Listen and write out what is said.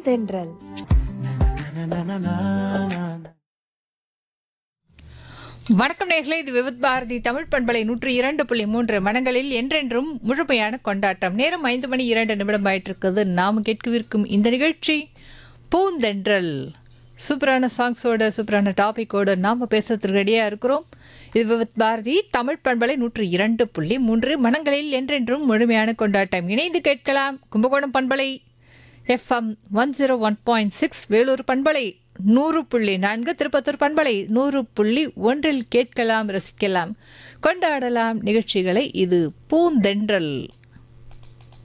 பூந்தென்றல் வணக்கம் நேர்களே இது விவித் பாரதி தமிழ் பண்பலை நூற்றி இரண்டு புள்ளி மூன்று மனங்களில் என்றென்றும் முழுமையான கொண்டாட்டம் நேரம் ஐந்து மணி இரண்டு நிமிடம் ஆயிட்டு இருக்குது நாம் கேட்கவிருக்கும் இந்த நிகழ்ச்சி பூந்தென்றல் சூப்பரான சாங்ஸோட சூப்பரான டாபிக்கோட நாம் பேசுறதுக்கு ரெடியாக இருக்கிறோம் இது விவித் பாரதி தமிழ் பண்பலை நூற்றி இரண்டு புள்ளி மூன்று மனங்களில் என்றென்றும் முழுமையான கொண்டாட்டம் இணைந்து கேட்கலாம் கும்பகோணம் பண்பலை FM one zero one point six Vellore பண்பலை நூறு புள்ளி நான்கு திருப்பத்தூர் பண்பலை நூறு புள்ளி ஒன்றில் கேட்கலாம் ரசிக்கலாம் கொண்டாடலாம் நிகழ்ச்சிகளை இது பூந்தென்றல்